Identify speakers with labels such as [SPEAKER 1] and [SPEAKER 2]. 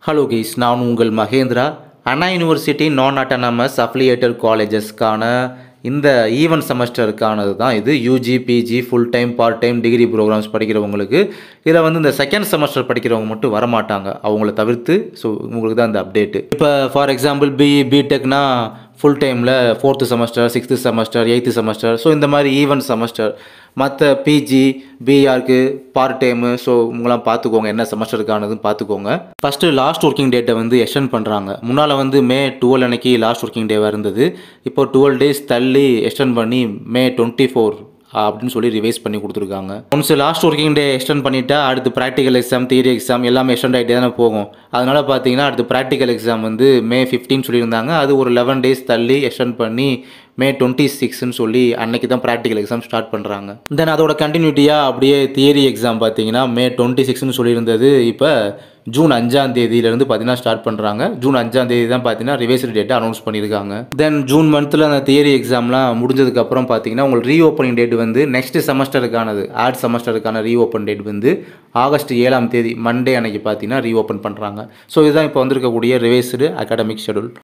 [SPEAKER 1] hello guys நான் உங்கள் Mahendra Anna university நான் அட்டானமஸ் அஃபிலியேட்டட் காலேஜஸ்க்கான இந்த ஈவென்ட் செமஸ்டருக்கானது தான் இது UG PG full time part time degree programs படிக்கிறவங்களுக்கு இதில் வந்து இந்த செகண்ட் செமஸ்டர் படிக்கிறவங்க மட்டும் வரமாட்டாங்க அவங்கள தவிர்த்து ஸோ உங்களுக்கு தான் இந்த அப்டேட்டு இப்போ ஃபார் எக்ஸாம்பிள் பிஇ பிடெக்னா ஃபுல் டைமில் fourth semester sixth semester eighth semester so இந்த மாதிரி ஈவென்ட் செமஸ்டர் மற்ற பிஜி பிஆருக்கு பார்ட் டைமு ஸோ உங்களாம் பார்த்துக்கோங்க என்ன செமஸ்டருக்கானதுன்னு பார்த்துக்கோங்க ஃபஸ்ட்டு லாஸ்ட் ஒர்க்கிங் டேட்டை வந்து எக்ஸ்டெண்ட் பண்ணுறாங்க முன்னால் வந்து மே டுவெல் அன்னைக்கு லாஸ்ட் ஒர்க்கிங் டேவாக இருந்தது இப்போ டுவெல் டேஸ் தள்ளி எக்ஸ்டெண்ட் பண்ணி மே டுவெண்ட்டி ஃபோர் அப்படின்னு சொல்லி ரிவைஸ் பண்ணி கொடுத்துருக்காங்க once last working day extend பண்ணிட்டா அடுத்து ப்ராக்டிக்கல் எக்ஸாம் தியரி எக்ஸாம் எல்லாமே எக்ஸ்டெண்ட் ஆகிட்டே தானே போகும் அதனால் பார்த்தீங்கன்னா அடுத்து ப்ராக்டிக்கல் எக்ஸாம் வந்து மே ஃபிஃப்டின் சொல்லியிருந்தாங்க அது ஒரு லெவன் டேஸ் தள்ளி எக்ஸ்டெண்ட் பண்ணி மே டுவெண்ட்டி சிக்ஸ்னு சொல்லி அன்னைக்கு தான் ப்ராக்டிக்கல் எக்ஸாம் ஸ்டார்ட் பண்ணுறாங்க தென் அதோட கண்டினியூட்டியாக அப்படியே தியரி எக்ஸாம் பார்த்தீங்கன்னா மே டுவெண்ட்டி சிக்ஸ்னு சொல்லியிருந்தது இப்போ ஜூன் அஞ்சாம் தேதியிலேருந்து பார்த்தீங்கன்னா ஸ்டார்ட் பண்ணுறாங்க ஜூன் அஞ்சாம் தேதி தான் பார்த்தீங்கன்னா ரிவைஸ்டு டேட்டை அனௌன்ஸ் பண்ணியிருக்காங்க தென் ஜூன் மந்த்தில் அந்த தியரி எக்ஸாம்லாம் முடிஞ்சதுக்கப்புறம் பார்த்தீங்கன்னா உங்களுக்கு ரீஓப்பனிங் டேட் வந்து நெக்ஸ்ட் செமஸ்டருக்கானது ஆட் செமஸ்டருக்கான ரீஓப்பன் டேட் வந்து ஆகஸ்ட் ஏழாம் தேதி மண்டே அன்னைக்கு பார்த்தீங்கன்னா ரீஓப்பன் பண்ணுறாங்க ஸோ இதுதான் இப்போ வந்திருக்கக்கூடிய ரிவைஸ்டு அகாடமிக் ஷெடியூல்